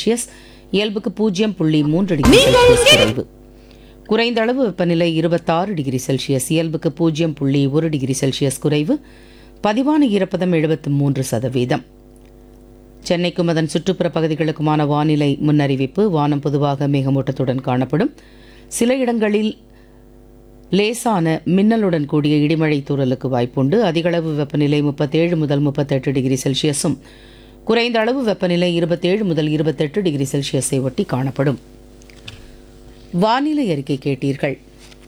Celsius இயல்புக்கு பூஜ்ஜியம் புள்ளி மூன்று டிகிரி செல்சியஸ் குறைவு குறைந்த அளவு வெப்பநிலை இருபத்தாறு டிகிரி செல்சியஸ் இயல்புக்கு பூஜ்ஜியம் புள்ளி ஒரு டிகிரி செல்சியஸ் குறைவு பதிவான ஈரப்பதம் எழுபத்து மூன்று சதவீதம் சென்னைக்கும் அதன் சுற்றுப்புற பகுதிகளுக்குமான வானிலை முன்னறிவிப்பு வானம் பொதுவாக மேகமூட்டத்துடன் காணப்படும் சில இடங்களில் லேசான மின்னலுடன் கூடிய இடிமழை தூறலுக்கு வாய்ப்புண்டு அதிகளவு வெப்பநிலை முப்பத்தேழு முதல் முப்பத்தெட்டு டிகிரி செல்சியஸும் குறைந்த அளவு வெப்பநிலை இருபத்தேழு முதல் இருபத்தெட்டு டிகிரி செல்சியஸை ஒட்டி காணப்படும் வானிலை அறிக்கை கேட்டீர்கள்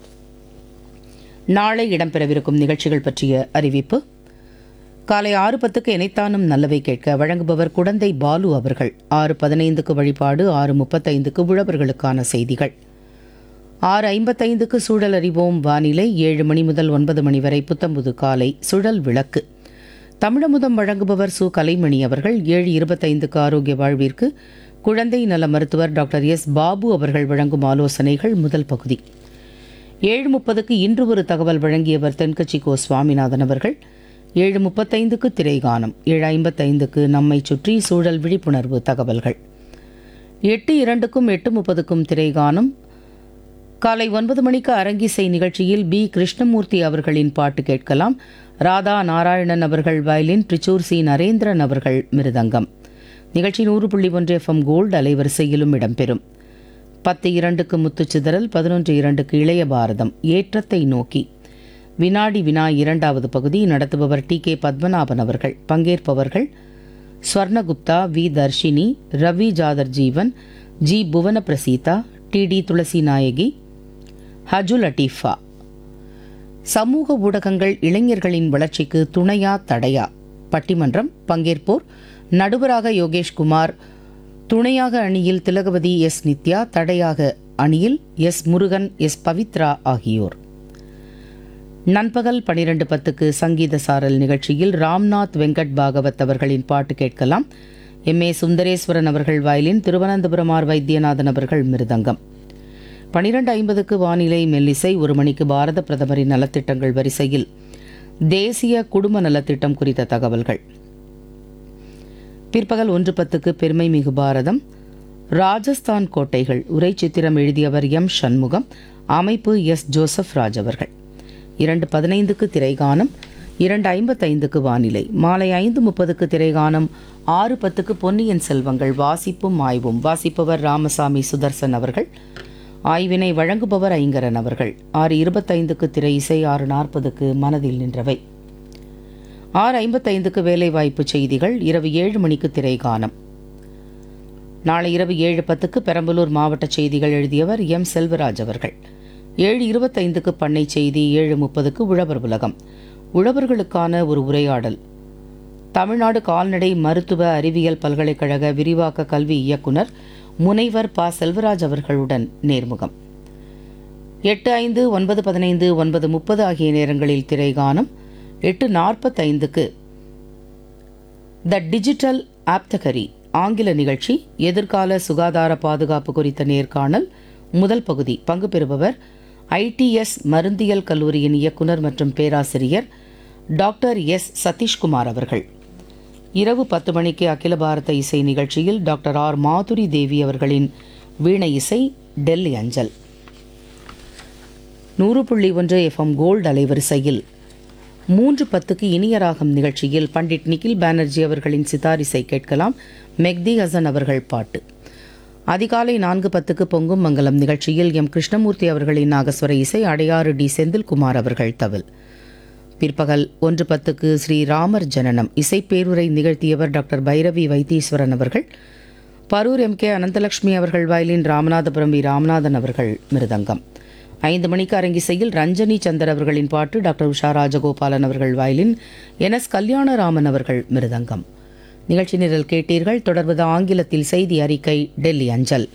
நாளை இடம்பெறவிருக்கும் நிகழ்ச்சிகள் பற்றிய அறிவிப்பு காலை ஆறு பத்துக்கு இணைத்தானும் நல்லவை கேட்க வழங்குபவர் குடந்தை பாலு அவர்கள் ஆறு பதினைந்துக்கு வழிபாடு ஆறு முப்பத்தைந்துக்கு உழவர்களுக்கான செய்திகள் ஆறு ஐம்பத்தைந்துக்கு சூழல் அறிவோம் வானிலை ஏழு மணி முதல் ஒன்பது மணி வரை புத்தம்புது காலை சுழல் விளக்கு தமிழமுதம் வழங்குபவர் சு கலைமணி அவர்கள் ஏழு இருபத்தைந்துக்கு ஆரோக்கிய வாழ்விற்கு குழந்தை நல மருத்துவர் டாக்டர் எஸ் பாபு அவர்கள் வழங்கும் ஆலோசனைகள் முதல் பகுதி ஏழு முப்பதுக்கு இன்று ஒரு தகவல் வழங்கியவர் தென்கட்சி கோ சுவாமிநாதன் அவர்கள் ஏழு முப்பத்தைந்துக்கு திரைகானம் ஏழு ஐம்பத்தைந்துக்கு நம்மை சுற்றி சூழல் விழிப்புணர்வு தகவல்கள் எட்டு இரண்டுக்கும் எட்டு முப்பதுக்கும் திரைகானம் காலை ஒன்பது மணிக்கு அரங்கிசை நிகழ்ச்சியில் பி கிருஷ்ணமூர்த்தி அவர்களின் பாட்டு கேட்கலாம் ராதா நாராயணன் அவர்கள் வயலின் பிரிச்சூர் சி நரேந்திரன் அவர்கள் மிருதங்கம் நிகழ்ச்சி நூறு புள்ளி ஒன்று எஃப்எம் கோல்டு அலைவரிசையிலும் இடம்பெறும் பத்து இரண்டுக்கு முத்துச்சிதறல் பதினொன்று இரண்டுக்கு இளைய பாரதம் ஏற்றத்தை நோக்கி வினாடி வினா இரண்டாவது பகுதி நடத்துபவர் டி கே பத்மநாபன் அவர்கள் பங்கேற்பவர்கள் Swarnagupta V Darshini Ravi Jathar Jeevan G Bhuvana Praseetha T T Thulasi Nayaki Haju Latifa சமூக ஊடகங்கள் இளைஞர்களின் வளர்ச்சிக்கு துணையா தடையா பட்டிமன்றம் பங்கேற்போர் நடுவராக யோகேஷ்குமார் துணையாக அணியில் திலகவதி எஸ் நித்யா தடையாக அணியில் எஸ் முருகன் எஸ் பவித்ரா ஆகியோர் நண்பகல் பனிரெண்டு பத்துக்கு சங்கீத சாரல் நிகழ்ச்சியில் ராம்நாத் வெங்கட் பாகவத் அவர்களின் பாட்டு கேட்கலாம் எம் ஏ சுந்தரேஸ்வரன் அவர்கள் வயலின் திருவனந்தபுரம் ஆர் வைத்தியநாதன் அவர்கள் மிருதங்கம் பனிரெண்டு ஐம்பதுக்கு வானிலை மெல்லிசை ஒரு மணிக்கு பாரத பிரதமரின் நலத்திட்டங்கள் வரிசையில் தேசிய குடும்ப நலத்திட்டம் குறித்த தகவல்கள் பிற்பகல் ஒன்று பத்துக்கு பெருமை மிகு பாரதம் ராஜஸ்தான் கோட்டைகள் உரை சித்திரம் எழுதியவர் எம் சண்முகம் அமைப்பு எஸ் ஜோசப் ராஜ் அவர்கள் இரண்டு பதினைந்துக்கு திரைகானம் இரண்டு ஐம்பத்தைந்துக்கு வானிலை மாலை ஐந்து முப்பதுக்கு திரைகானம் ஆறு பத்துக்கு பொன்னியின் செல்வங்கள் வாசிப்பும் ஆய்வும் வாசிப்பவர் ராமசாமி சுதர்சன் அவர்கள் ஆய்வினை வழங்குபவர் ஐங்கரன் அவர்கள் ஆறு இருபத்தைந்துக்கு திரை இசை ஆறு நாற்பதுக்கு மனதில் நின்றவை ஆறு ஐம்பத்தைந்துக்கு வேலைவாய்ப்பு செய்திகள் இரவு ஏழு மணிக்கு திரைகானம் நாளை இரவு ஏழு பத்துக்கு பெரம்பலூர் மாவட்ட செய்திகள் எழுதியவர் எம் செல்வராஜ் அவர்கள் ஏழு இருபத்தைந்துக்கு பண்ணை செய்தி ஏழு முப்பதுக்கு உழவர் உலகம் உழவர்களுக்கான ஒரு உரையாடல் தமிழ்நாடு கால்நடை மருத்துவ அறிவியல் பல்கலைக்கழக விரிவாக்க கல்வி இயக்குனர் முனைவர் ப செல்வராஜ் அவர்களுடன் நேர்முகம் எட்டு ஐந்து ஒன்பது பதினைந்து ஒன்பது முப்பது ஆகிய நேரங்களில் திரைகானம் எட்டு நாற்பத்தைந்துக்கு த டிஜிட்டல் ஆப்தகரி ஆங்கில நிகழ்ச்சி எதிர்கால சுகாதார பாதுகாப்பு குறித்த நேர்காணல் முதல் பகுதி பங்கு பெறுபவர் ஐடிஎஸ் மருந்தியல் கல்லூரியின் இயக்குனர் மற்றும் பேராசிரியர் டாக்டர் எஸ் சதீஷ்குமார் அவர்கள் இரவு பத்து மணிக்கு அகில பாரத இசை நிகழ்ச்சியில் டாக்டர் ஆர் மாதுரி தேவி அவர்களின் வீணை இசை டெல்லி அஞ்சல் நூறு புள்ளி ஒன்று எஃப்எம் கோல்டு அலைவரிசையில் மூன்று பத்துக்கு இனிய ராகம் நிகழ்ச்சியில் பண்டிட் நிகில் பானர்ஜி அவர்களின் சிதார் இசை கேட்கலாம் மெக்தி ஹசன் அவர்கள் பாட்டு அதிகாலை நான்கு பத்துக்கு பொங்கும் மங்கலம் நிகழ்ச்சியில் எம் கிருஷ்ணமூர்த்தி அவர்களின் நாகஸ்வர இசை அடையாறு டி செந்தில்குமார் அவர்கள் தவில் பிற்பகல் ஒன்று பத்துக்கு ஸ்ரீ ராமர் ஜனனம் இசைப்பேருரை நிகழ்த்தியவர் டாக்டர் பைரவி வைத்தீஸ்வரன் அவர்கள் பரூர் எம் கே அனந்தலட்சுமி அவர்கள் வயலின் ராமநாதபுரம் வி ராமநாதன் அவர்கள் மிருதங்கம் ஐந்து மணிக்கு அரங்கிசையில் ரஞ்சனி சந்தர் அவர்களின் பாட்டு டாக்டர் உஷா ராஜகோபாலன் அவர்கள் வயலின் என் எஸ் கல்யாணராமன் அவர்கள் மிருதங்கம் நிகழ்ச்சி நிரல் கேட்டீர்கள் தொடர்வது ஆங்கிலத்தில் செய்தி அறிக்கை டெல்லி அஞ்சல்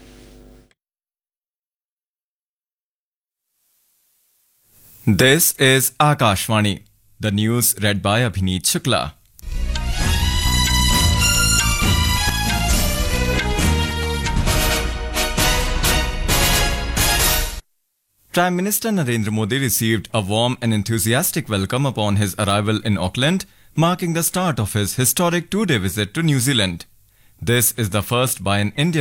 This is Akashvani. The news read by Abhineet Shukla. Prime Minister Narendra Modi received a warm and enthusiastic welcome upon his arrival in Auckland, marking the start of his historic two day visit to New Zealand. This is the first by an Indian